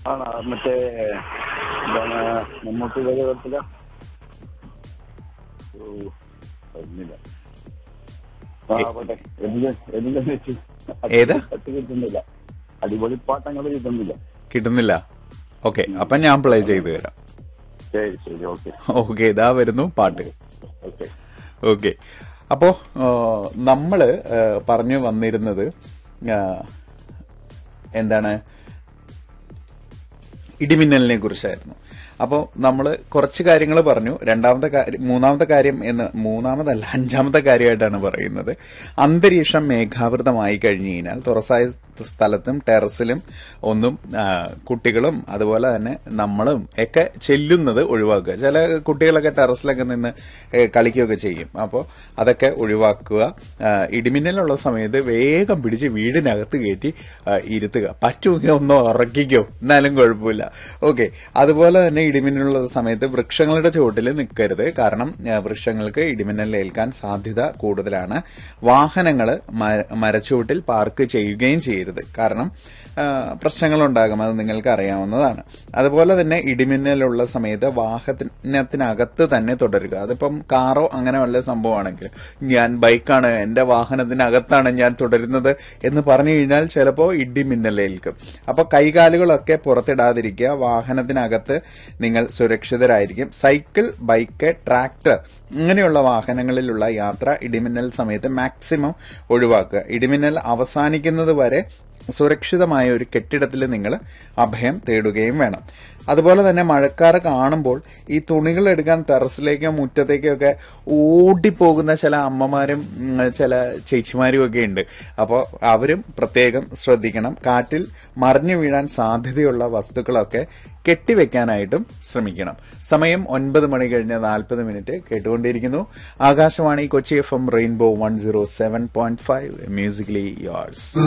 ആണോ മറ്റേ എന്താണ് മമ്മൂട്ടി കഥകത്തില വരുന്നില്ല ആ പോട്ടെ എന്തിന് എന്തിനെ വെച്ചു ഏതാ? പാട്ട് കിട്ടുന്നില്ല അടിപൊളി പാട്ടങ്ങൾ കിട്ടുന്നില്ല കിട്ടുന്നില്ല ഓക്കെ അപ്പൊ ഞാൻ പ്ലേ ചെയ്തു തരാം ശരി ശരി ഓക്കെ ഓക്കെ ഇതാ വരുന്നു പാട്ട് ഓക്കെ ഓക്കെ അപ്പോ ആ, നമ്മള് ആ, പറഞ്ഞു വന്നിരുന്നത് ആ, എന്താണ് ഇടിമിന്നലിനെ കുറിച്ചായിരുന്നു അപ്പോൾ നമ്മൾ കുറച്ച് കാര്യങ്ങൾ പറഞ്ഞു രണ്ടാമത്തെ കാര്യം മൂന്നാമത്തെ കാര്യം എന്ന് മൂന്നാമതല്ല അഞ്ചാമത്തെ കാര്യമായിട്ടാണ് പറയുന്നത് അന്തരീക്ഷം മേഘാവൃതമായി കഴിഞ്ഞു കഴിഞ്ഞാൽ തുറസായ സ്ഥലത്തും ടെറസിലും ഒന്നും ആ, കുട്ടികളും അതുപോലെ തന്നെ നമ്മളും ഒക്കെ ചെല്ലുന്നത് ഒഴിവാക്കുക ചില കുട്ടികളൊക്കെ ടെറസിലൊക്കെ നിന്ന് ഏ, കളിക്കുകയൊക്കെ ചെയ്യും അപ്പോൾ അതൊക്കെ ഒഴിവാക്കുക ആ, ഇടിമിന്നലുള്ള സമയത്ത് വേഗം പിടിച്ച് വീടിനകത്ത് കയറ്റി ആ, ഇരുത്തുക പറ്റുമെങ്കിൽ ഒന്ന് ഉറക്കിക്കോ എന്നാലും കുഴപ്പമില്ല ഓക്കെ അതുപോലെ തന്നെ ഇടിമിന്നലുള്ള സമയത്ത് വൃക്ഷങ്ങളുടെ ചുവട്ടിൽ നിൽക്കരുത് കാരണം ആ, വൃക്ഷങ്ങൾക്ക് ഇടിമിന്നൽ ഏൽക്കാൻ സാധ്യത കൂടുതലാണ് വാഹനങ്ങൾ മരച്ചുവട്ടിൽ പാർക്ക് ചെയ്യുകയും ചെയ്യരുത് കാരണം ആ, പ്രശ്നങ്ങളുണ്ടാകും അത് നിങ്ങൾക്ക് അറിയാവുന്നതാണ് അതുപോലെ തന്നെ ഇടിമിന്നലുള്ള സമയത്ത് വാഹനത്തിനകത്ത് തന്നെ തുടരുക അതിപ്പം കാറോ അങ്ങനെ വല്ല സംഭവമാണെങ്കിൽ ഞാൻ ബൈക്കാണ് എന്റെ വാഹനത്തിനകത്താണ് ഞാൻ തുടരുന്നത് എന്ന് പറഞ്ഞു കഴിഞ്ഞാൽ ചിലപ്പോൾ ഇടിമിന്നലേൽക്കും അപ്പൊ കൈകാലുകളൊക്കെ പുറത്തിടാതിരിക്കുക വാഹനത്തിനകത്ത് നിങ്ങൾ സുരക്ഷിതരായിരിക്കും സൈക്കിൾ ബൈക്ക് ട്രാക്ടർ ഇങ്ങനെയുള്ള വാഹനങ്ങളിലുള്ള യാത്ര ഇടിമിന്നൽ സമയത്ത് മാക്സിമം ഒഴിവാക്കുക ഇടിമിന്നൽ അവസാനിക്കുന്നത് വരെ സുരക്ഷിതമായ ഒരു കെട്ടിടത്തിൽ നിങ്ങൾ അഭയം തേടുകയും വേണം അതുപോലെ തന്നെ മഴക്കാറ് കാണുമ്പോൾ ഈ തുണികൾ എടുക്കാൻ ടെറസിലേക്കോ മുറ്റത്തേക്കോ ഒക്കെ ഓടിപ്പോകുന്ന ചില അമ്മമാരും ഉം, ചില ചേച്ചിമാരും ഒക്കെ ഉണ്ട് അപ്പോൾ അവരും പ്രത്യേകം ശ്രദ്ധിക്കണം കാറ്റിൽ മറിഞ്ഞു വീഴാൻ സാധ്യതയുള്ള വസ്തുക്കളൊക്കെ കെട്ടിവെക്കാനായിട്ടും ശ്രമിക്കണം സമയം ഒൻപത് മണി കഴിഞ്ഞ് നാൽപ്പത് മിനിറ്റ് കേട്ടുകൊണ്ടിരിക്കുന്നു Akashvani Kochi F M rainbow one zero seven point five musically yours